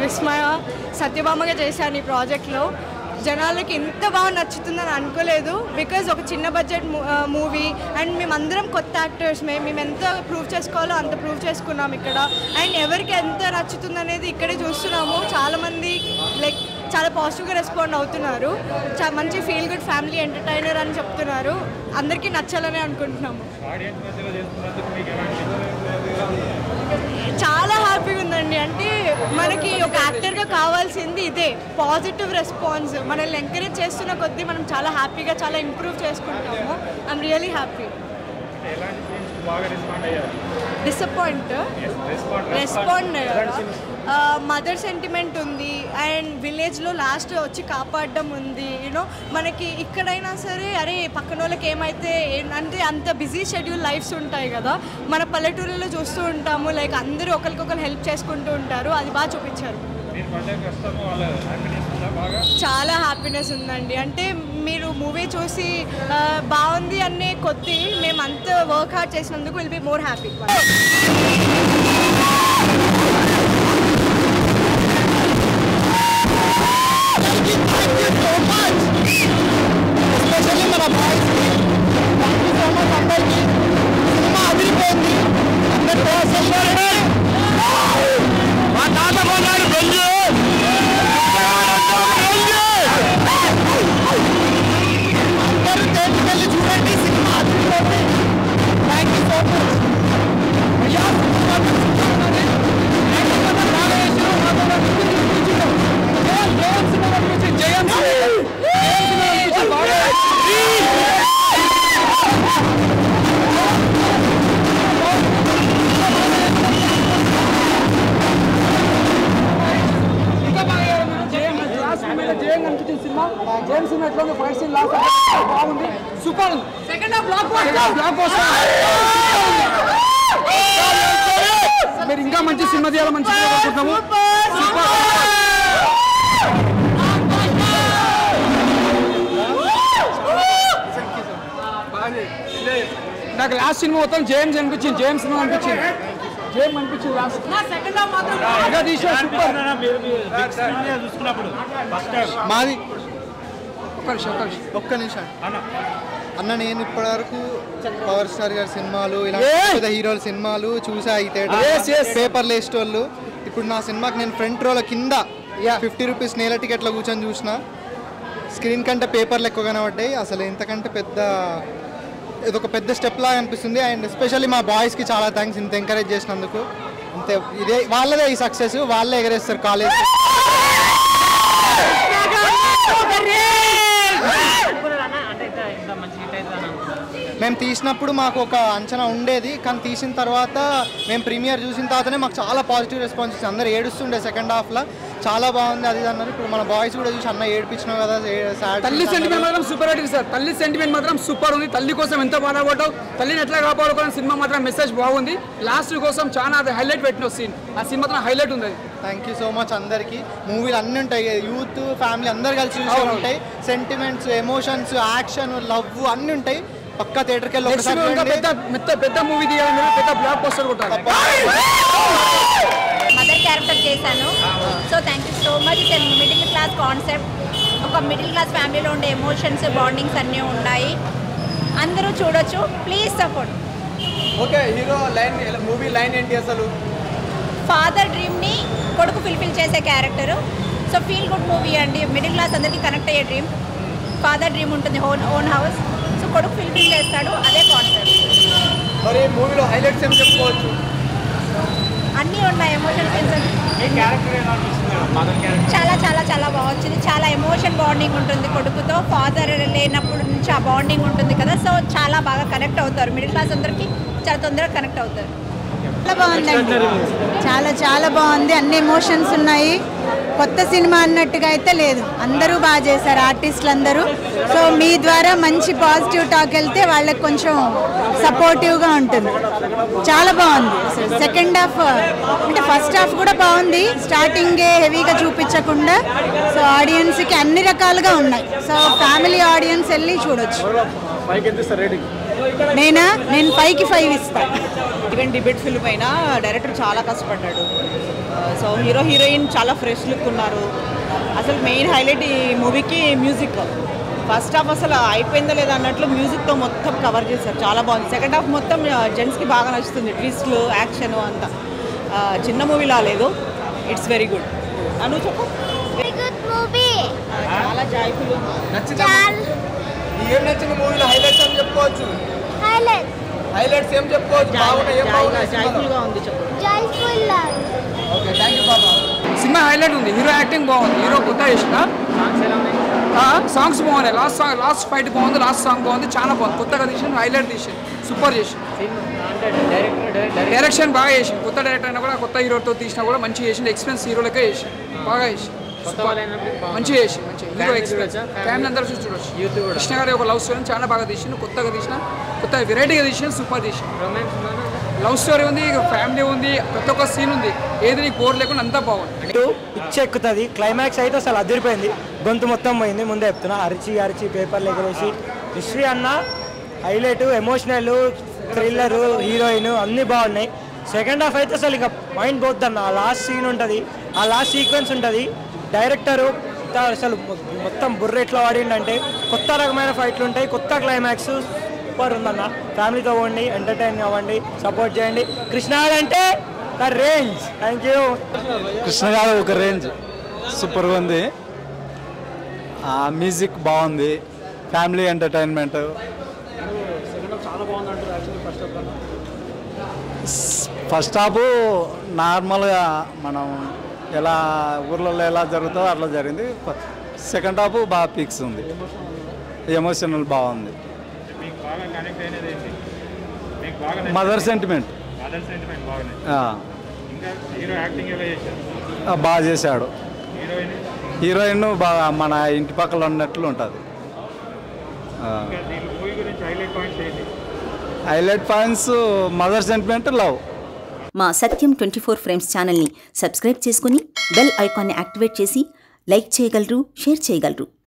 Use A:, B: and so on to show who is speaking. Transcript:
A: విస్మయ సత్యభామగా చేశాను ఈ ప్రాజెక్ట్లో జనాలకి ఇంత బాగా నచ్చుతుందని అనుకోలేదు బికాజ్ ఒక చిన్న బడ్జెట్ మూవీ అండ్ మేమందరం కొత్త యాక్టర్స్ మేము మేము ఎంత ప్రూవ్ చేసుకోవాలో అంత ప్రూవ్ చేసుకున్నాం ఇక్కడ అండ్ ఎవరికి ఎంత నచ్చుతుంది అనేది ఇక్కడే చూస్తున్నాము చాలామంది లైక్ చాలా పాజిటివ్గా రెస్పాండ్ అవుతున్నారు చా మంచి ఫీల్ గుడ్ ఫ్యామిలీ ఎంటర్టైనర్ అని చెప్తున్నారు అందరికీ నచ్చాలని అనుకుంటున్నాము
B: ఆడియన్స్ మధ్యలో చేస్తున్నందుకు మీకు ఎలాంటి
A: చాలా హ్యాపీగా ఉందండి అంటే మనకి ఒక యాక్టర్గా కావాల్సింది ఇదే పాజిటివ్ రెస్పాన్స్ మనల్ని ఎంకరేజ్ చేస్తున్న కొద్దీ మనం చాలా హ్యాపీగా చాలా ఇంప్రూవ్ చేసుకుంటాము ఐఎమ్ రియలీ హ్యాపీ
B: అంటే ఎలాంటి సీన్స్ బాగా రెస్పాండ్ అయ్యారు
A: disappoint
B: respond
A: respond mother sentiment ఉంది అండ్ విలేజ్లో లాస్ట్ వచ్చి కాపాడడం ఉంది యూనో మనకి ఇక్కడైనా సరే అరే పక్కన వాళ్ళకి ఏమైతే ఏ- అంటే అంత బిజీ షెడ్యూల్ లైఫ్స్ ఉంటాయి కదా మన పల్లెటూరులో చూస్తూ ఉంటాము లైక్ అందరూ ఒకరికొకరు హెల్ప్ చేసుకుంటూ ఉంటారు అది బాగా చూపించారు
B: మీరు పడ్డ కష్టము వాళ్ళ హ్యాపీనెస్ ఉందా బాగా
A: చాలా హ్యాపీనెస్ ఉందండి అంటే మీరు మూవీ చూసి ఆ, బాగుంది అనే కొద్దీ మేము అంత వర్క్ హార్డ్ చేసినందుకు will be more happy
C: especially మన boys thank you so much అందరికి సినిమా అదిరిపోయింది హండ్రెడ్ పర్సెంట్ మా తాత కొన్నాడు బెంజు అందరూ థియేటర్కి వెళ్ళి చూడండి సినిమా అదిరిపోయింది థ్యాంక్ యూ సో మచ్ అయ్యా సినిమా చూస్తున్నానని థ్యాంక్ యూ కదా బాగా చేశారు మాతో చూపించారు జయం జయం సినిమా చూపించి జయం జయం సినిమా చూపించి బాగా ఇంకా బాగా జయం లాస్ట్ సినిమా జయం కనిపించిన సినిమా జయం సినిమా ఎట్లా ఉంది ఫైట్ సీన్ లాస్ట్ బాగుంది సూపర్ ఉంది second half blockbuster blockbuster మీరు ఇంకా మంచి సినిమా తీయాలి మంచి సినిమా అనుకుంటున్నాము సూపర్ నాకు లాస్ట్ సినిమా మొత్తం జేమ్స్ అనిపించింది జేమ్స్ సినిమా అనిపించింది జేమ్ అనిపించింది లాస్ట్ ఇంకా తీసిన సూపర్
B: మీరు బిగ్ స్క్రీన్ చూసుకున్నప్పుడు ఫస్ట్ టైం
C: మాది ఒక్క నిమిషం ఒక్క నిమిషం ఒక్క నిమిషం
B: అన్న
C: అన్న నేను ఇప్పటివరకు పవర్ స్టార్ గారి సినిమాలు ఇలా పెద్ద హీరోల సినిమాలు చూసా అయితే పేపర్ లేస్ట్ వాళ్ళు ఇప్పుడు నా సినిమాకి నేను ఫ్రంట్ రోల కింద ఫిఫ్టీ రూపీస్ నేల టికెట్లో కూర్చొని చూసిన స్క్రీన్ కంటే పేపర్లు ఎక్కువ కనబడ్డాయి అసలు ఇంతకంటే పెద్ద ఇది ఒక పెద్ద స్టెప్ లాగా అనిపిస్తుంది అండ్ ఎస్పెషల్లీ మా బాయ్స్కి చాలా థ్యాంక్స్ ఇంత ఎంకరేజ్ చేసినందుకు అంతే ఇదే వాళ్ళదే ఈ సక్సెస్ వాళ్ళే ఎగరేస్తారు కాలేజ్ మేము తీసినప్పుడు మాకు ఒక అంచనా ఉండేది కానీ తీసిన తర్వాత మేము ప్రీమియర్ చూసిన తర్వాతనే మాకు చాలా పాజిటివ్ రెస్పాన్స్ ఇచ్చింది అందరు ఏడుస్తుండే సెకండ్ హాఫ్లో చాలా బాగుంది అది ఇది అన్నారు ఇప్పుడు మన బాయ్స్ కూడా చూసి అన్న ఏడిపించినావు కదా sad
D: తల్లి
C: చూసి
D: సెంటిమెంట్
C: అన్నారు.
D: మాత్రం సూపర్ హిట్ సార్ తల్లి సెంటిమెంట్ మాత్రం సూపర్ ఉంది తల్లి కోసం ఎంత బాధపడ్డావు తల్లిని ఎట్లా కాపాడుకోవాలని సినిమా మాత్రం మెసేజ్ బాగుంది లాస్ట్ కోసం చాలా అది హైలైట్ పెట్టిన సీన్ ఆ సీన్ మాత్రం హైలైట్ ఉంది అది
C: థ్యాంక్ యూ సో మచ్ అందరికి మూవీలు అన్నీ ఉంటాయి యూత్ ఫ్యామిలీ అందరు కలిసి చూసే
D: అవును.
C: ఉంటాయి సెంటిమెంట్స్ ఎమోషన్స్ యాక్షన్ లవ్ అన్నీ ఉంటాయి పక్క థియేటర్కి వెళ్ళి
D: నెక్స్ట్
C: ఒకసారి
D: ఇంకా
C: చూడండి.
D: పెద్ద పెద్ద పెద్ద మూవీ తీయాలని పెద్ద బ్లాక్ పోస్టర్ కొట్టాలి
E: మదర్ క్యారెక్టర్ చేశాను so thank you so much it's middle class concept ఒక మిడిల్ క్లాస్ ఫ్యామిలీలో ఉండే ఎమోషన్స్ బాండింగ్స్ అన్నీ ఉన్నాయి అందరూ చూడొచ్చు please support
F: okay hero line movie line ఏంటి అసలు
E: ఫాదర్ డ్రీమ్ని కొడుకు ఫుల్ఫిల్ చేసే character so feel good movie అండి మిడిల్ క్లాస్ అందరికీ కనెక్ట్ అయ్యే డ్రీమ్ ఫాదర్ డ్రీమ్ ఉంటుంది ఓన్ ఓన్ హౌస్ సో కొడుకు ఫుల్ఫిల్ చేస్తాడు అదే కాన్సెప్ట్
F: మరి మూవీలో హైలైట్స్ ఏం చెప్పుకోవచ్చు
E: అన్నీ ఉన్నాయి ఎమోషన్
B: మీ క్యారెక్టర్ ఎలా అనిపిస్తుంది మదర్ క్యారెక్టర్
E: చాలా చాలా చాలా బాగుంది చాలా ఎమోషన్ బాండింగ్ ఉంటుంది కొడుకుతో ఫాదర్ లేనప్పుడు నుంచి ఆ బాండింగ్ ఉంటుంది కదా సో చాలా బాగా కనెక్ట్ అవుతారు మిడిల్ క్లాస్ అందరికి చాలా తొందరగా కనెక్ట్ అవుతారు
G: చాలా బాగుందండి చాలా చాలా బాగుంది అన్ని ఎమోషన్స్ ఉన్నాయి కొత్త సినిమా అన్నట్టుగా అయితే లేదు అందరూ బాగా చేశారు ఆర్టిస్టులు అందరూ సో మీ ద్వారా మంచి పాజిటివ్ టాక్ వెళ్తే వాళ్ళకి కొంచెం సపోర్టివ్గా ఉంటుంది చాలా బాగుంది సెకండ్ హాఫ్ అంటే ఫస్ట్ హాఫ్ కూడా బాగుంది స్టార్టింగే హెవీగా చూపించకుండా సో ఆడియన్స్కి అన్ని రకాలుగా ఉన్నాయి సో ఫ్యామిలీ ఆడియన్స్ వెళ్ళి చూడొచ్చు నేనా నేను ఫైవ్కి ఫైవ్ ఇస్తాను
H: ఈవెన్ డిబేట్ ఫిల్మ్ అయినా డైరెక్టర్ చాలా కష్టపడ్డాడు సో హీరో హీరోయిన్ చాలా ఫ్రెష్ లుక్ ఉన్నారు అసలు మెయిన్ హైలైట్ ఈ మూవీకి మ్యూజిక్ ఫస్ట్ హాఫ్ అసలు అయిపోయిందో లేదా అన్నట్లు మ్యూజిక్తో మొత్తం కవర్ చేశారు చాలా బాగుంది సెకండ్ హాఫ్ మొత్తం జెంట్స్కి బాగా నచ్చుతుంది ట్విస్ట్లు యాక్షన్ అంతా ఆ, చిన్న మూవీలా లేదు ఇట్స్ వెరీ గుడ్ అను చెప్పు ఆ, చాలా జాయ్ఫుల్
F: నచ్చిందా ఏం నచ్చింది మూవీలో హైలైట్స్ ఏం చెప్పుకోవచ్చు హైలైట్స్ ఏం చెప్పుకోవచ్చు బాగున్నాయి ఏం బాగున్నాయి సినిమాలో?
H: జాయ్ఫుల్గా ఉంది చెప్పు
F: ఓకే థ్యాంక్ యూ బాబా
D: సినిమా హైలైట్ ఉంది హీరో యాక్టింగ్ బాగుంది హీరో కొత్త చేసిన సాంగ్స్ బాగున్నాయి లాస్ట్ సాంగ్ లాస్ట్ ఫైట్ బాగుంది లాస్ట్ సాంగ్ బాగుంది చాలా బాగుంది కొత్తగా తీసిన హైలైట్ తీసాను సూపర్ చేసి డైరెక్షన్ బాగా చేసింది కొత్త డైరెక్టర్ అయినా కూడా కొత్త హీరోతో తీసినా కూడా మంచిగా చేసింది ఎక్స్పీరియన్స్ హీరోలకే చేసి బాగా చేసి మంచిగా చేసి మంచిగా హీరో ఎక్స్పీరియన్స్ ఫ్యామిలీ అందరూ చూసి చూడొచ్చు కృష్ణ గారి ఒక లవ్ స్టోరీ చాలా బాగా తీసిండు కొత్తగా తీసిన కొత్త వెరైటీగా తీసిన సూపర్ తీసిన లవ్ స్టోరీ ఉంది ఫ్యామిలీ ఉంది ప్రతి ఒక్క సీన్ ఉంది ఏది నీకు బోర్ లేకుండా అంతా బాగుంది
I: పిచ్చి ఎక్కుతుంది క్లైమాక్స్ అయితే అసలు అదిరిపోయింది గొంతు మొత్తం పోయింది ముందే చెప్తున్నా అరిచి అరిచి పేపర్లు ఎగరేసి హిస్టరీ అన్న హైలైట్ ఎమోషనల్ థ్రిల్లర్ హీరోయిన్ అన్నీ బాగున్నాయి సెకండ్ హాఫ్ అయితే అసలు ఇక మైండ్ పోద్దన్న ఆ లాస్ట్ సీన్ ఉంటుంది ఆ లాస్ట్ సీక్వెన్స్ ఉంటుంది డైరెక్టరు అసలు మొ- మొత్తం బుర్ర ఎట్లా వాడిండంటే కొత్త రకమైన ఫైట్లు ఉంటాయి కొత్త క్లైమాక్స్ సూపర్ ఉందన్న ఫ్యామిలీతో పోండి ఎంటర్టైన్ అవ్వండి సపోర్ట్ చేయండి కృష్ణ అంటే రేంజ్ థ్యాంక్ యూ
J: కృష్ణ గారు ఒక రేంజ్ సూపర్గా ఉంది ఆ మ్యూజిక్ బాగుంది ఫ్యామిలీ ఎంటర్టైన్మెంట్ ఫస్ట్ హాఫ్ నార్మల్గా మనం ఎలా ఊర్లలో ఎలా జరుగుతుందో అట్లా జరిగింది సెకండ్ హాఫ్ బాగా పిక్స్ ఉంది ఎమోషనల్ బాగుంది
B: మీకు బాగా కనెక్ట్ అయినది ఏంటి మీకు బాగా
J: మదర్ సెంటిమెంట్
B: మదర్ సెంటిమెంట్ బాగున్నాయి
J: ఆ,
B: ఇంకా హీరో యాక్టింగ్ ఎలా చేశారు
J: ఆ, బాగా చేశాడు
B: హీరోయిన్
J: హీరోయిన్ బాగా మన ఇంటి పక్కల ఉన్నట్లు ఉంటుంది
B: ఇంకా దీని మూవీ గురించి హైలైట్ పాయింట్స్ ఏంటి
J: highlight points mother sentiment love
K: మా సత్యం ట్వంటీ ఫోర్ ఫ్రేమ్స్ ఛానల్ని సబ్స్క్రైబ్ చేసుకుని బెల్ ఐకాన్ని యాక్టివేట్ చేసి లైక్ చేయగలరు షేర్ చేయగలరు